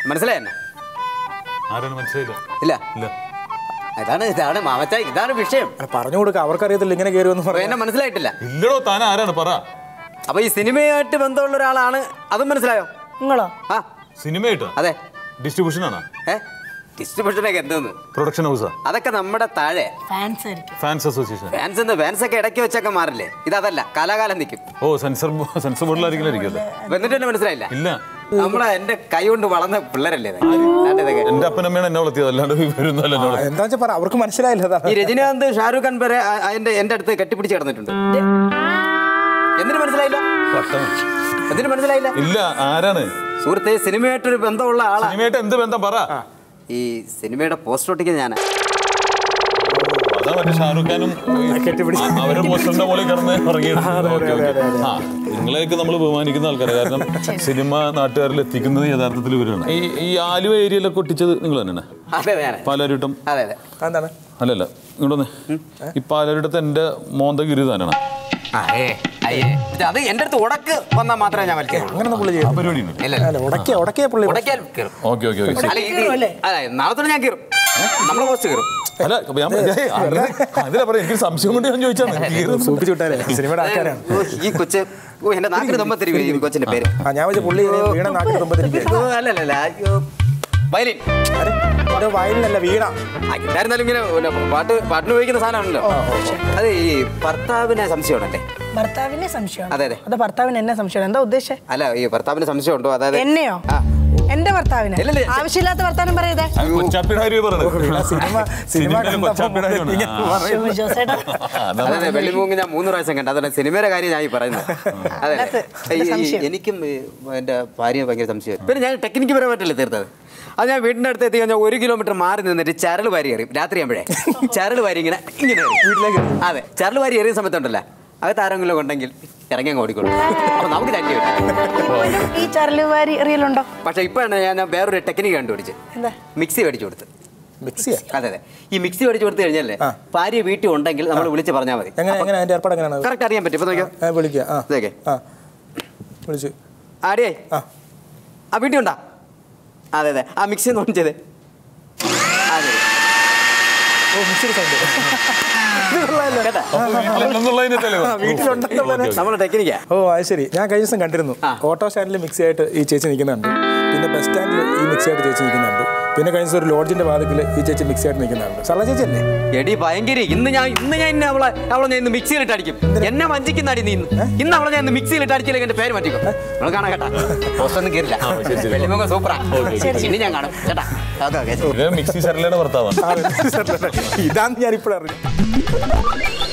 മനസ്സിലായി എന്നെ ആരാണ് മനസ്സിലായില്ല ഇല്ല ഇല്ല ഇതാണ് ഇതാണ് മാമച്ച ഇതാണ് വിഷയം അല്ല, പറഞ്ഞു കൊടുക്കുക അവർക്കറിയത്തില്ല ഇങ്ങനെ കയറി വന്ന് അപ്പൊ പറയാം എന്നെ മനസ്സിലായിട്ടില്ല ഇല്ലടോ താൻ ആരാണ് പറ അപ്പൊ ഈ സിനിമയായിട്ട് ബന്ധമുള്ള ഒരാളാണ് അതും മനസ്സിലായോ നിങ്ങളോ ആ സിനിമയായിട്ടാ അതെ ഡിസ്ട്രിബ്യൂഷൻ ആണോ ഏ ഡിസ്ട്രിബ്യൂഷനൊക്കെ എന്തോന്ന് പ്രൊഡക്ഷൻ ഹൗസാ അതൊക്കെ നമ്മുടെ താഴെ ഫാൻസ് ആയിരിക്കും ഫാൻസ് അസോസിയേഷൻ ഫാൻസ് എന്ന് ഫാൻസ് ഒക്കെ ഇടയ്ക്ക് വെച്ചൊക്കെ മാറില്ലേ ഇതതല്ല കാലാകാലം നിൽക്കും ഓ സെൻസർ ബോ- സെൻസർ ബോർഡിലായിരിക്കും ഇരിക്കുമല്ലേ അപ്പൊ എന്നിട്ട് എന്നെ മനസ്സിലായില്ല ഇല്ല നമ്മളെ എന്റെ കൈ കൊണ്ട് വളർന്ന പിള്ളേരല്ലേ ഇത്? ദാണ്ടെ ഇതൊക്കെ. എന്റെ അപ്പനമ്മയാണ് എന്നെ വളർത്തിയത് അല്ലാണ്ട് വരുന്നല്ലോ എന്നോട് എന്താ വെച്ചാൽ പറ അവർക്ക് മനസ്സിലായില്ല അതാണ് ഈ രജനീകാന്ത് ഷാരൂഖ് ഖാൻ വരെ ആ- ആ എന്റെ എന്റെ അടുത്ത് കെട്ടിപ്പിടിച്ച് കിടന്നിട്ടുണ്ട് എന്തിനു മനസ്സിലായില്ല എന്തിനു മനസ്സിലായില്ല ഇല്ല ആരാണ് സുഹൃത്തെ സിനിമയായിട്ടൊരു ബന്ധമുള്ള ആളാ സിനിമയായിട്ട് എന്ത് ബന്ധം പറ ഈ സിനിമയുടെ പോസ്റ്റർ ഒട്ടിക്കുന്ന ഞാൻ അതാ മറ്റേ ഷാറുഖ് ഖാനും കെട്ടിപ്പിടിച്ച്. ആ, അവരുടെ പോസ്റ്ററിന്റെ മുകളിൽ കിടന്ന് ഇറങ്ങിയിട്ടുണ്ട് ഓക്കേ, ഓക്കേ. ആ നിങ്ങളെയൊക്കെ നമ്മൾ ബഹുമാനിക്കുന്ന ആൾക്കാരാണ് കാരണം സിനിമ നാട്ടുകാരിൽ എത്തിക്കുന്നത് യഥാർത്ഥത്തിൽ ഇവരാണ് ഈ ഈ ആലുവ ഏരിയയിലൊക്കെ ഒട്ടിച്ചത് നിങ്ങൾ തന്നെയാണ് അതെ അതെ ഞാൻ പാലാരിട്ടം അതെ അതെ എന്താണ് അല്ലല്ല ഇങ്ങോട്ടൊന്ന് ഈ പാലാരിട്ടത്ത് എന്റെ മോന്ത ഗിരി താനാണ് ആ, ഏ, അയ്യേ. ഇത് അത് എന്റെ അടുത്ത് ഉടക്ക് വന്നാൽ മാത്രമേ ഞാൻ വലിക്കുള്ളൂ അങ്ങനെ പുള്ളി ചെയ്യും പരിപാടി ഉണ്ട് ഇല്ല ഇല്ല. അല്ല ഉടക്കിയ ഉടക്കിയ പുള്ളി ഉടക്കിയാൽ കീറും ഓക്കെ ഓക്കെ ഓക്കെ അല്ല ഇത് അല്ല നാളെ തന്നെ ഞാൻ കീറും നമ്മളെ പോസ്റ്റ് കീറും അല്ല അപ്പൊ ഞാൻ ഏയ്, അങ്ങനെ- അതിലാ പറയാം എനിക്ക് സംശയം കൊണ്ട് ഞാൻ ചോദിച്ചാണ് സൂപ്പിച്ച് വിട്ടാലേ സിനിമയുടെ ആൾക്കാരാണ് ഓ, ഈ കൊച്ച് ഓ എന്റെ നാക്കിന് തമ്പത്തിരിക്കും ഈ കൊച്ചിന്റെ പേര് ആ ഞാൻ വെച്ച പുള്ളി വീണ നാട്ടിൽ തുമ്പത്തിരിക്കുക ഓ, അല്ല അല്ല അല്ല അയ്യോ വയലിൻ എന്റെ വയലിനല്ല വീണ ആ, എന്തായിരുന്നാലും ഇങ്ങനെ പിന്നെ പാട്ട് പാട്ടിന് ഉപയോഗിക്കുന്ന സാധനമാണല്ലോ അത് ഈ ഭർത്താവിനെ സംശയമാണല്ലേ ഭർത്താവിനെ സംശയമാണ് അതെ, അതെ. അത് ഭർത്താവിന് എന്നെ സംശയമാണ് എന്താ ഉദ്ദേശം അല്ല ഈ ഭർത്താവിന് സംശയമുണ്ടോ അതായത് എന്നെയോ ആ. എന്റെ ഭർത്താവിനെ ഇല്ലല്ല. ആവശ്യമില്ലാത്ത വർത്താനം പറയതേ കൊച്ചാപ്പിയുടെ കാര്യം പറയണത് സിനിമ സിനിമ സിനിമയിലും കൊച്ചാപ്പിയുടെ കാര്യമാണ്. ഇങ്ങനെ ആ. പറയുന്നത്. ജോസേട്ടാ അതാണ് അതെ വെള്ളിമൂങ്ങ് ഞാൻ മൂന്ന് പ്രാവശ്യം കണ്ടു അതുകൊണ്ട് സിനിമയുടെ കാര്യം ഞാൻ ഈ പറയുന്നത് അതെ അതിനകത്ത് ഈ- ഈ- സംശയം. എനിക്കും ഈ എൻ്റെ ഭാര്യ ഭയങ്കര സംശയം പിന്നെ ഞാൻ ടെക്നിക്ക് പരമായിട്ടല്ലേ തീർത്തത് അത് ഞാൻ വീടിൻ്റെ അടുത്ത് എത്തി കഴിഞ്ഞാൽ ഒരു കിലോമീറ്റർ മാറി നിന്നിട്ട് ചരൽ വാരി എറിയും രാത്രി ആകുമ്പോഴേ ചരൽ വാരി ഇങ്ങനെ ഇങ്ങനെ എറിയും. വീട്ടിലേക്ക് എറിയും. അതെ ചരൽ വാരി എറിയുന്ന സമയത്തുണ്ടല്ലോ അകത്ത് ആരെങ്കിലും ഉണ്ടെങ്കിൽ ഇറങ്ങി അങ്ങ് ഓടിക്കോളും അപ്പൊ നമുക്ക് തല്ലി കിട്ടും ഈ ചരലുവാരി എറിയലുണ്ടോ പക്ഷെ ഇപ്പോഴാണ് ഞാൻ വേറൊരു ടെക്നിക്ക് കണ്ടുപിടിച്ച് എന്താ മിക്സി മേടിച്ചു കൊടുത്ത് മിക്സിയാ അതെ അതെ ഈ മിക്സി മേടിച്ചു കൊടുത്തു കഴിഞ്ഞാലേ ആ. ഭാര്യ വീട്ടിൽ ഉണ്ടെങ്കിൽ നമ്മൾ വിളിച്ച് പറഞ്ഞാൽ മതി എങ്ങനെ എങ്ങനെ അതിന്റെ ഏർപ്പാട് എങ്ങനെയാണ് കറക്റ്റ് അറിയാൻ പറ്റും ഇപ്പൊ നോക്കിയോ ആ, വിളിക്കുക ആ ഇതൊക്കെ. ആ വിളിച്ചു ആടിയേ ആ ആ വീട്ടിൽ ഉണ്ടാ അതെ അതെ ആ മിക്സി ഒന്ന് ഓൺ ചെയ്തേ അതെ ഓ മിക്സിയുടെ സൗണ്ട് കേട്ടാ വീട്ടിലുള്ളതിനല്ലേ വീട്ടിലുണ്ടെന്നുള്ളതിന് നമ്മളെ ടെക്നിക്കാ ഓ അത് ശരി ഞാൻ കഴിഞ്ഞ ദിവസം കണ്ടിരുന്നു ആ. ഓട്ടോ സ്റ്റാൻഡിൽ മിക്സി ആയിട്ട് ഈ ചേച്ചി നിൽക്കുന്നുണ്ട് പിന്നെ ബസ് സ്റ്റാൻഡിൽ ഈ മിക്സി ആയിട്ട് ചേച്ചി നിൽക്കുന്നുണ്ട് പിന്നെ കഴിഞ്ഞ ദിവസം ഒരു ലോഡ്ജിന്റെ വാതിക്കൽ ഈ ചേച്ചി മിക്സി ആയിട്ട് നിൽക്കുന്നുണ്ട് സർല ചേച്ചി അല്ലേ എടി ഭയങ്കര ഇന്ന് ഞാൻ ഇന്ന് ഞാൻ ഇന്ന് അവളെ അവളെ ഞാൻ ഇന്ന് മിക്സിയിലിട്ട് അടിക്കും എന്നെ വഞ്ചിക്കുന്ന അടി നീ ഇന്ന് ഇന്ന് അവളെ ഞാൻ ഇന്ന് മിക്സിയിലിട്ട് അടിച്ചില്ലെങ്കിൽ എന്റെ പേര് മാറ്റിക്കോ നമ്മൾ കാണാൻ കേട്ടാ പോസ്റ്റൊന്നും കയറില്ല വെള്ളിമുഖം സൂപ്പറാ ഇനി ഞാൻ കാണും കേട്ടാ ഓക്കെ ഓക്കെ ഇത് മിക്സി ശരലയുടെ ഭർത്താവാണ് ആ, ഇതാന്ന് ഞാൻ ഇപ്പോഴറിഞ്ഞു